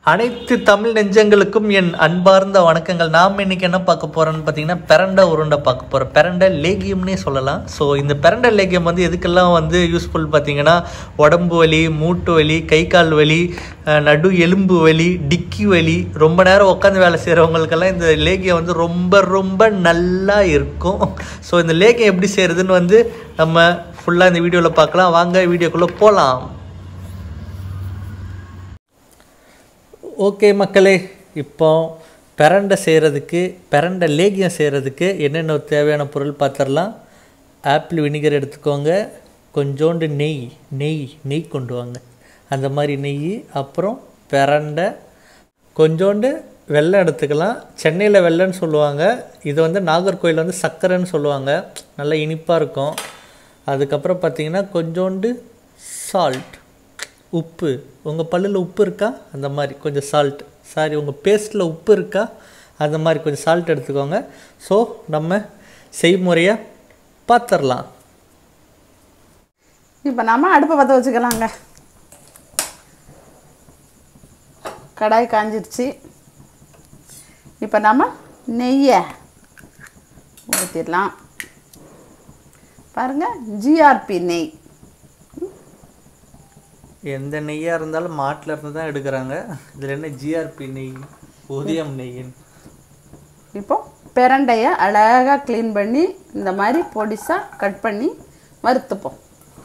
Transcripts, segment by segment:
அனைத்து தமிழ் நெஞ்சங்களுக்கும் என் அன்பார்ந்த வணக்கங்கள் நாம் இன்னைக்கு என்ன பார்க்க போறோம்னு பார்த்தீங்கன்னா பெரண்டை உருண்டை பார்க்க போகிறோம் பெரண்டை லேகியம்னே சொல்லலாம் ஸோ இந்த பெரண்டை லேகியம் வந்து எதுக்கெல்லாம் வந்து யூஸ்ஃபுல் பார்த்தீங்கன்னா உடம்பு வலி மூட்டு வலி கை கால் வலி அஹ், நடு எலும்பு வலி டிக்கி வலி ரொம்ப நேரம் உட்காந்து வேலை செய்கிறவங்களுக்கெல்லாம் இந்த லேகியம் வந்து ரொம்ப ரொம்ப நல்லா இருக்கும் ஸோ இந்த லேகியம் எப்படி செய்கிறதுன்னு வந்து நம்ம ஃபுல்லாக இந்த வீடியோவில் பார்க்கலாம் வாங்க வீடியோக்குள்ளே போகலாம் ஓகே மக்களே இப்போ பிரண்டை செய்கிறதுக்கு பிரண்டை லேகியம் செய்கிறதுக்கு என்னென்ன தேவையான பொருள் பார்த்துடலாம் ஆப்பிள் வினிகர் எடுத்துக்கோங்க கொஞ்சோண்டு நெய் நெய் நெய் கொண்டு வாங்க அந்த மாதிரி நெய் அப்புறம் பிரண்டை கொஞ்சோண்டு வெல்லம் எடுத்துக்கலாம் சென்னையில் வெல்லம்னு சொல்லுவாங்க இது வந்து நாகர்கோயில் வந்து சர்க்கரைன்னு சொல்லுவாங்க நல்லா இனிப்பாக இருக்கும் அதுக்கப்புறம் பார்த்தீங்கன்னா கொஞ்சோண்டு சால்ட் உப்பு உங்கள் பல்லில் உப்பு இருக்கா அந்த மாதிரி கொஞ்சம் சால்ட் சாரி உங்கள் பேஸ்ட்டில் உப்பு இருக்கா அந்த மாதிரி கொஞ்சம் சால்ட் எடுத்துக்கோங்க ஸோ நம்ம செய்முறையை பார்த்துடலாம் இப்போ நம்ம அடுப்பை பற்ற வச்சுக்கலாங்க கடாய் காஞ்சிருச்சு இப்போ நம்ம நெய்யை ஊற்றிடலாம் பாருங்கள் ஜிஆர்பி நெய் எந்த நெய்யாக இருந்தாலும் மாட்டில் இருந்து தான் எடுக்கிறாங்க இதில் என்ன ஜிஆர்பி நெய் உதயம் நெய்ன்னு இப்போ பிரண்டையை அழகாக க்ளீன் பண்ணி இந்த மாதிரி பொடிசாக கட் பண்ணி வறுத்துப்போம்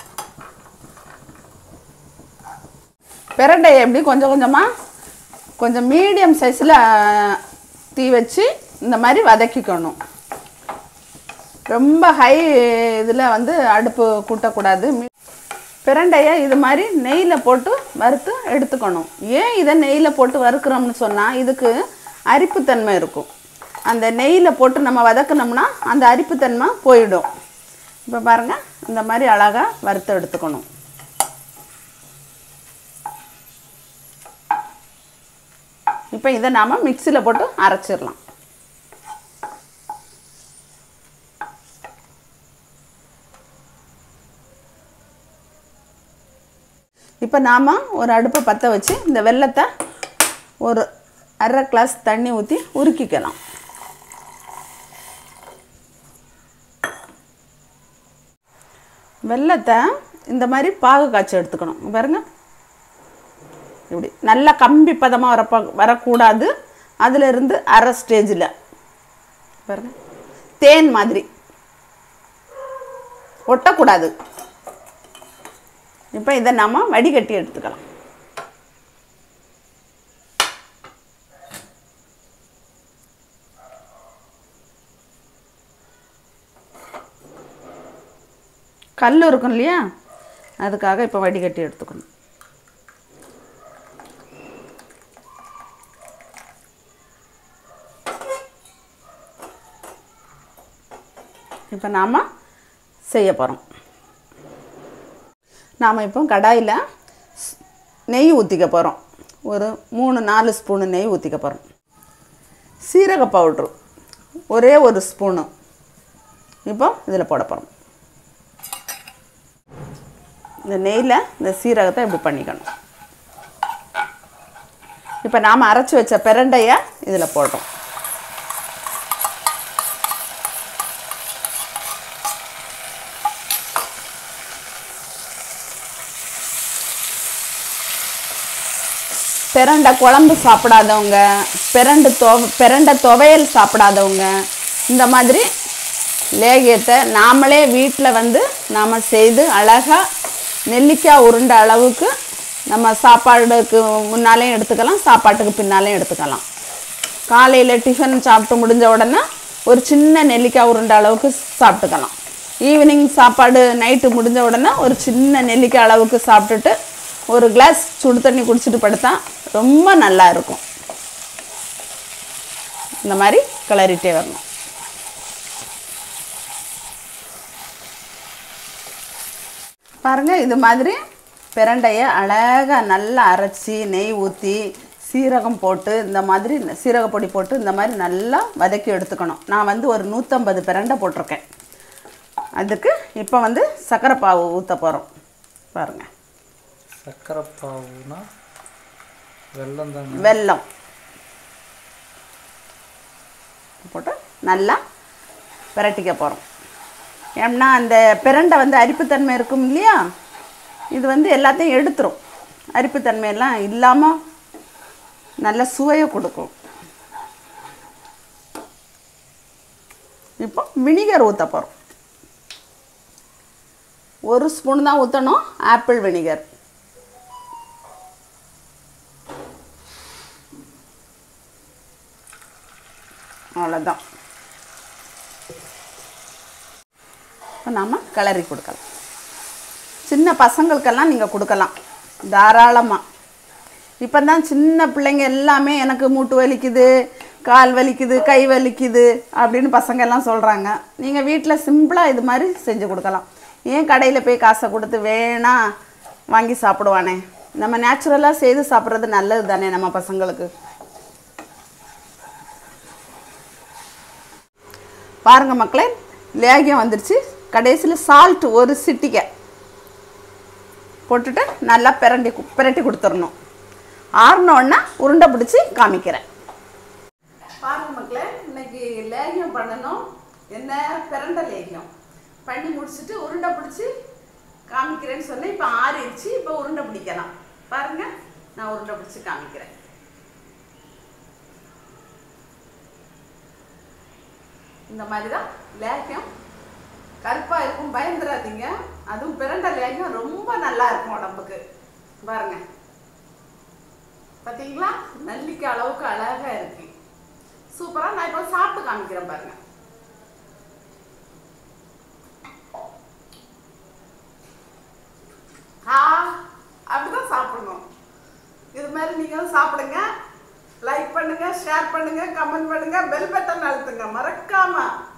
பிரண்டையை எப்படி கொஞ்சம் கொஞ்சமாக கொஞ்சம் மீடியம் சைஸில் தீ வச்சு இந்த மாதிரி வதக்கிக்கணும் ரொம்ப ஹை இதில் வந்து அடுப்பு கூட்டக்கூடாது மீ- பிரண்டையை இது மாதிரி நெய்யில் போட்டு வறுத்து எடுத்துக்கணும் ஏன் இதை நெய்யில் போட்டு வறுக்கிறோம்னு சொன்னால் இதுக்கு அரிப்புத்தன்மை இருக்கும் அந்த நெய்யில் போட்டு நம்ம வதக்குனோம்னா அந்த அரிப்புத்தன்மை போயிடும் இப்போ பாருங்கள் இந்த மாதிரி அழகாக வறுத்து எடுத்துக்கணும் இப்போ இதை நாம் மிக்சியில் போட்டு அரைச்சிடலாம் இப்போ நாம் ஒரு அடுப்பை பற்ற வச்சு இந்த வெல்லத்தை ஒரு அரை கிளாஸ் தண்ணி ஊற்றி உருக்கிக்கலாம் வெல்லத்தை இந்த மாதிரி பாகு காய்ச்சி எடுத்துக்கணும் இங்க பாருங்க இப்படி நல்ல கம்பி பதமாக வரப்ப வரக்கூடாது அதில் இருந்து அரை ஸ்டேஜில் பாருங்க தேன் மாதிரி ஒட்டக்கூடாது இப்போ இதை நாம் வடிகட்டி எடுத்துக்கலாம் கல் இருக்கும் இல்லையா அதுக்காக இப்போ வடிகட்டி எடுத்துக்கணும் இப்போ நாம் செய்ய போகிறோம் நாம் இப்போ கடாயில் ஸ்- நெய் ஊற்றிக்க போகிறோம் ஒரு மூணு நாலு ஸ்பூனு நெய் ஊற்றிக்க போகிறோம் சீரக பவுட்ரு ஒரே ஒரு ஸ்பூனு இப்போ இதில் போட போகிறோம் இந்த நெய்யில் இந்த சீரகத்தை இப்படி பண்ணிக்கணும் இப்போ நாம் அரைச்சி வச்ச பிரண்டையை இதில் போடுறோம் பிரண்டை குழம்பு சாப்பிடாதவங்க பிரண்டு தொ பிரண்டை துவையல் சாப்பிடாதவங்க இந்த மாதிரி லேகியத்தை நாமளே வீட்டில் வந்து நாம் செய்து அழகாக நெல்லிக்காய் உருண்டை அளவுக்கு நம்ம சாப்பாடுக்கு முன்னாலேயும் எடுத்துக்கலாம் சாப்பாட்டுக்கு பின்னாலேயும் எடுத்துக்கலாம் காலையில் டிஃபன் சாப்பிட்டு முடிஞ்ச உடனே ஒரு சின்ன நெல்லிக்காய் உருண்டை அளவுக்கு சாப்பிட்டுக்கலாம் ஈவினிங் சாப்பாடு நைட்டு முடிஞ்ச உடனே ஒரு சின்ன நெல்லிக்காய் அளவுக்கு சாப்பிட்டுட்டு ஒரு கிளாஸ் சுடு தண்ணி குடிச்சிட்டு படுத்தா ரொம்ப நல்லா இருக்கும் இந்த மாதிரி கிளறிட்டே வரணும் பாருங்க இது மாதிரி பிரண்டையை அழகாக நல்லா அரைச்சி நெய் ஊற்றி சீரகம் போட்டு இந்த மாதிரி சீரக பொடி போட்டு இந்த மாதிரி நல்லா வதக்கி எடுத்துக்கணும் நான் வந்து ஒரு நூற்றம்பது பிரண்டை போட்டிருக்கேன் அதுக்கு இப்போ வந்து சர்க்கரை பாவு ஊற்ற போகிறோம் பாருங்கள் சர்க்கரை பாவுனா வெள்ளம் தாங்க வெல்லம் போட்டு நல்லா பிரட்டிக்க போகிறோம் ஏன்னா அந்த பிரண்டை வந்து அரிப்புத்தன்மை இருக்கும் இல்லையா இது வந்து எல்லாத்தையும் எடுத்துரும் அரிப்புத்தன்மையெல்லாம் இல்லாமல் நல்ல சுவையை கொடுக்கும் இப்போ வினிகர் ஊற்ற போகிறோம் ஒரு ஸ்பூன் தான் ஊற்றணும் ஆப்பிள் வினிகர் அவ்வளோதான் இப்போ நாம் கிளறி கொடுக்கலாம் சின்ன பசங்களுக்கெல்லாம் நீங்கள் கொடுக்கலாம் தாராளமாக இப்போ தான் சின்ன பிள்ளைங்க எல்லாமே எனக்கு மூட்டு வலிக்குது கால் வலிக்குது கை வலிக்குது அப்படின்னு பசங்க எல்லாம் சொல்கிறாங்க நீங்கள் வீட்டில் சிம்பிளாக இது மாதிரி செஞ்சு கொடுக்கலாம் ஏன் கடையில் போய் காசை கொடுத்து வேணா வாங்கி சாப்பிடுவானே நம்ம நேச்சுரலாக செய்து சாப்பிட்றது நல்லது தானே நம்ம பசங்களுக்கு பாருங்க மக்களே லேகியம் வந்துருச்சு கடைசியில் சால்ட் ஒரு சிட்டிகை போட்டுட்டு நல்லா பிரண்டி கு- பிரட்டி கொடுத்துடணும் ஆறினோடனே உருண்டை பிடிச்சி காமிக்கிறேன் பாருங்க மக்களே இன்னைக்கு லேகியம் பண்ணணும் என்ன பிரண்ட லேகியம் பண்ணி முடிச்சுட்டு உருண்டை பிடிச்சி காமிக்கிறேன்னு சொன்னேன் இப்போ ஆறிடுச்சு இப்போ உருண்டை பிடிக்கலாம் பாருங்க நான் உருண்டை பிடிச்சி காமிக்கிறேன் இந்த மாதிரி தான் லேகியம் கருப்பாக இருக்கும் பயந்துடாதீங்க அதுவும் பிரண்ட லேகியம் ரொம்ப நல்லா இருக்கும் உடம்புக்கு பாருங்க பார்த்தீங்களா நல்லிக்காய் அளவுக்கு அழகா இருக்கு சூப்பரா நான் இப்போ சாப்பிட்டு காமிக்கிறேன் பாருங்க ஆ அப்படிதான் சாப்பிடணும் இது மாதிரி நீங்களும் சாப்பிடுங்க லைக் பண்ணுங்க ஷேர் பண்ணுங்க கமெண்ட் பண்ணுங்க பெல் பட்டன் அழுத்துங்க மறக்காம